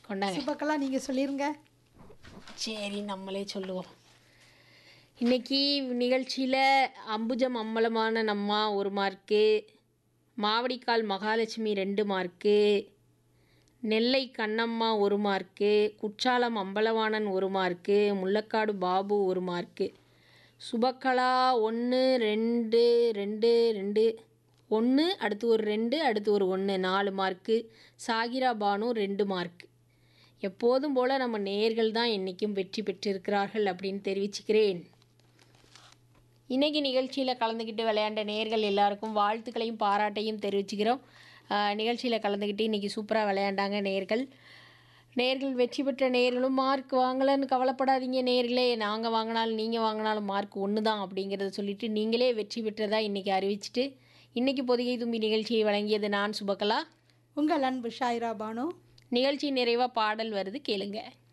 கொண்டாங்க சுபக்கலா நீங்கள் சொல்லிருங்க சரி நம்மளே சொல்லுவோம் இன்னைக்கு நிகழ்ச்சியில் அம்புஜம் அம்பலமான நம்மா ஒரு மார்க்கு மாவடிக்கால் மகாலட்சுமி ரெண்டு மார்க்கு நெல்லை கண்ணம்மா ஒரு மார்க்கு குற்றாலம் அம்பலவாணன் ஒரு மார்க்கு முள்ளக்காடு பாபு ஒரு மார்க்கு சுபக்கலா ஒன்று ரெண்டு ரெண்டு ரெண்டு ஒன்று அடுத்து ஒரு ரெண்டு அடுத்து ஒரு ஒன்று நாலு மார்க்கு சாகிரா பானு ரெண்டு மார்க்கு எப்போதும் போல் நம்ம நேயர்கள் தான் என்றைக்கும் வெற்றி பெற்றிருக்கிறார்கள் அப்படின்னு தெரிவிச்சுக்கிறேன் இன்னைக்கு நிகழ்ச்சியில் கலந்துக்கிட்டு விளையாண்ட நேயர்கள் எல்லாருக்கும் வாழ்த்துக்களையும் பாராட்டையும் தெரிவிச்சுக்கிறோம் நிகழ்ச்சியில் கலந்துக்கிட்டு இன்றைக்கி சூப்பராக விளையாண்டாங்க நேயர்கள் நேர்கள் வெற்றி பெற்ற நேர்களும் மார்க் வாங்கலைன்னு கவலைப்படாதீங்க நேர்களே நாங்கள் வாங்கினாலும் நீங்கள் வாங்கினாலும் மார்க் ஒன்று தான் அப்படிங்கிறத சொல்லிட்டு நீங்களே வெற்றி பெற்றதா இன்றைக்கி அறிவிச்சிட்டு இன்றைக்கி பொதிகை தும்பி நிகழ்ச்சியை வழங்கியது நான் சுபகலா உங்கள் அன்பு ஷாயிரா பானு நிகழ்ச்சி நிறைவாக பாடல் வருது கேளுங்க